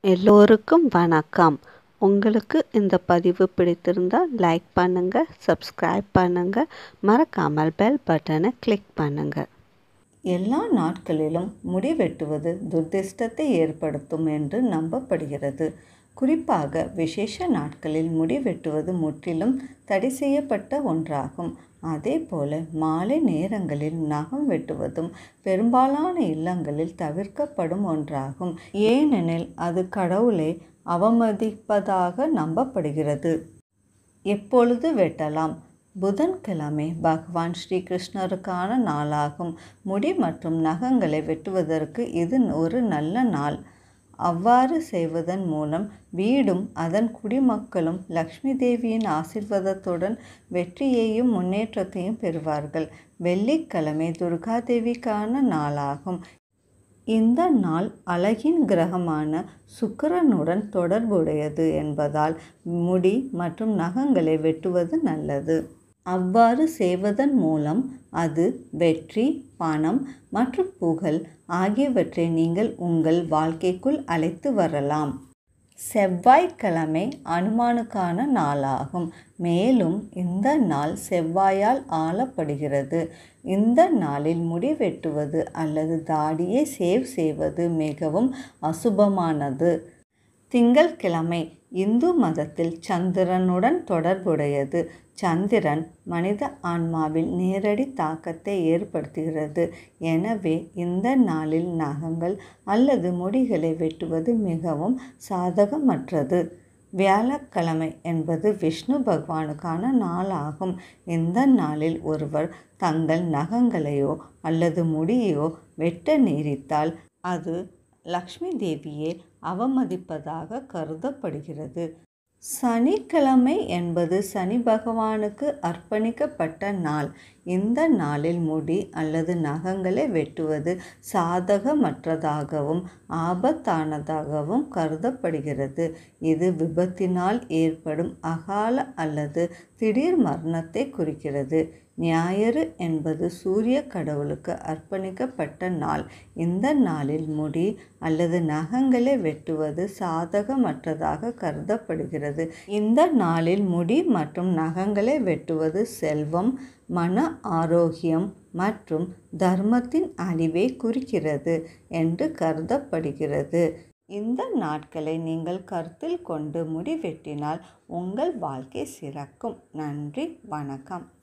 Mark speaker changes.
Speaker 1: எல்லோருக்கும் வணக்கம் உங்களுக்கு இந்த பதிவு பிடித்திருந்தால் லைக் பண்ணுங்கள் சப்ஸ்கிரைப் பண்ணுங்கள் மறக்காமல் பெல் பட்டனை கிளிக் பண்ணுங்கள்
Speaker 2: எல்லா நாட்களிலும் முடி வெட்டுவது துர்திஷ்டத்தை ஏற்படுத்தும் என்று நம்பப்படுகிறது குறிப்பாக விசேஷ நாட்களில் முடி வெட்டுவது முற்றிலும் தடை செய்யப்பட்ட ஒன்றாகும் அதே போல மாலை நேரங்களில் நகம் வெட்டுவதும் பெரும்பாலான இல்லங்களில் தவிர்க்கப்படும் ஒன்றாகும் ஏனெனில் அது கடவுளை அவமதிப்பதாக நம்பப்படுகிறது எப்பொழுது வெட்டலாம் புதன்கிழமை பகவான் ஸ்ரீகிருஷ்ணருக்கான நாளாகும் முடி மற்றும் நகங்களை வெட்டுவதற்கு இது ஒரு நல்ல நாள் அவ்வாறு செய்வதன் மூலம் வீடும் அதன் குடிமக்களும் லக்ஷ்மி தேவியின் ஆசிர்வாதத்துடன் வெற்றியையும் முன்னேற்றத்தையும் பெறுவார்கள் வெள்ளிக்கிழமை துர்காதேவிக்கான நாளாகும் இந்த நாள் அழகின் கிரகமான சுக்கிரனுடன் தொடர்புடையது என்பதால் முடி மற்றும் நகங்களை வெட்டுவது நல்லது அவ்வாறு செய்வதன் மூலம் அது வெற்றி பணம் மற்றும் புகழ் ஆகியவற்றை நீங்கள் உங்கள் வாழ்க்கைக்குள் அழைத்து வரலாம் செவ்வாய்க்கிழமை அனுமானுக்கான நாளாகும் மேலும் இந்த நாள் செவ்வாயால் ஆளப்படுகிறது இந்த நாளில் முடி வெட்டுவது அல்லது தாடியை சேவ் செய்வது மிகவும் அசுபமானது திங்கள்கிழமை இந்து மதத்தில் சந்திரனுடன் தொடர்புடையது சந்திரன் மனித ஆன்மாவில் நேரடி தாக்கத்தை ஏற்படுத்துகிறது எனவே இந்த நாளில் நகங்கள் அல்லது முடிகளை வெட்டுவது மிகவும் சாதகமற்றது வியாழக்கிழமை என்பது விஷ்ணு பகவானுக்கான நாளாகும் இந்த நாளில் ஒருவர் தங்கள் நகங்களையோ அல்லது முடியோ வெட்ட நேரித்தால் அது லக்ஷ்மி தேவியை அவமதிப்பதாக கருதப்படுகிறது சனிக்கிழமை என்பது சனி பகவானுக்கு அர்ப்பணிக்கப்பட்ட நாள் இந்த நாளில் முடி அல்லது நகங்களை வெட்டுவது சாதகமற்றதாகவும் ஆபத்தானதாகவும் கருதப்படுகிறது இது விபத்தினால் ஏற்படும் அகால அல்லது திடீர் மரணத்தை குறிக்கிறது ஞாயிறு என்பது சூரிய கடவுளுக்கு அர்ப்பணிக்கப்பட்ட நாள் இந்த நாளில் முடி அல்லது நகங்களை வெட்டுவது சாதகமற்றதாக கருதப்படுகிறது இந்த நாளில் முடி மற்றும் நகங்களை வெட்டுவது செல்வம் மன ஆரோக்கியம் மற்றும் தர்மத்தின் அழிவை குறிக்கிறது என்று கருதப்படுகிறது இந்த நாட்களை நீங்கள் கருத்தில் கொண்டு முடி வெட்டினால் உங்கள் வாழ்க்கை சிறக்கும் நன்றி வணக்கம்